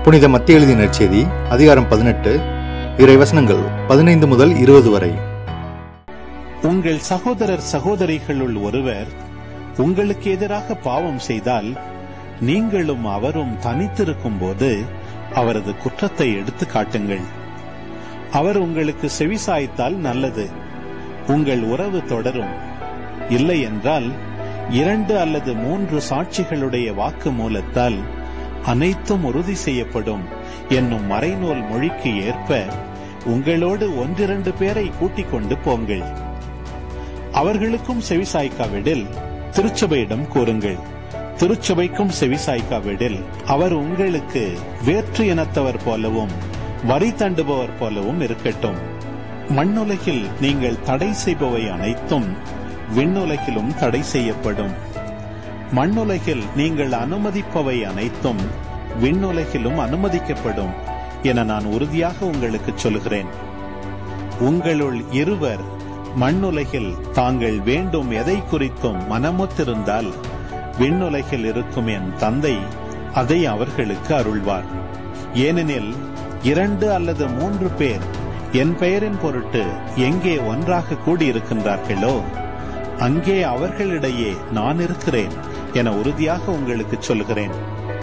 புனித மத்திய எழுதிய நற்செய்தி அதிகாரம் பதினெட்டு இறைவசனங்கள் பதினைந்து முதல் இருபது வரை உங்கள் சகோதரர் சகோதரிகளுள் ஒருவர் உங்களுக்கு எதிராக பாவம் செய்தால் நீங்களும் அவரும் தனித்திருக்கும் போது அவரது குற்றத்தை எடுத்து காட்டுங்கள் அவர் உங்களுக்கு செவிசாய்த்தால் நல்லது உங்கள் உறவு தொடரும் இல்லை என்றால் இரண்டு அல்லது மூன்று சாட்சிகளுடைய வாக்கு மூலத்தால் அனைத்தும் உறுதி செய்யப்படும் என்னும் மறைநூல் மொழிக்கு ஏற்ப உங்களோடு ஒன்றிரண்டு பேரை கூட்டிக் கொண்டு போங்கள் அவர்களுக்கும் செவிசாய்க்காவிடில் திருச்சபையிடம் கூறுங்கள் திருச்சபைக்கும் செவிசாய்க்காவிடில் அவர் உங்களுக்கு வேற்று இனத்தவர் போலவும் வரி தண்டுபவர் போலவும் இருக்கட்டும் மண்ணுலகில் நீங்கள் தடை செய்பவை அனைத்தும் விண்ணுலகிலும் தடை செய்யப்படும் மண்ணுலகில் நீங்கள் அனுமதிப்பவை அனைத்தும் விண்ணுலகிலும் அனுமதிக்கப்படும் என நான் உறுதியாக உங்களுக்கு சொல்கிறேன் உங்களுள் இருவர் மண்ணுலகில் தாங்கள் வேண்டும் எதை குறித்தும் மனமொத்திருந்தால் விண்ணுலகில் இருக்கும் என் தந்தை அதை அவர்களுக்கு அருள்வார் ஏனெனில் இரண்டு அல்லது மூன்று பேர் என் பெயரின் பொருட்டு எங்கே ஒன்றாக கூடியிருக்கின்றார்களோ அங்கே அவர்களிடையே நான் இருக்கிறேன் என உறுதியாக உங்களுக்கு சொல்கிறேன்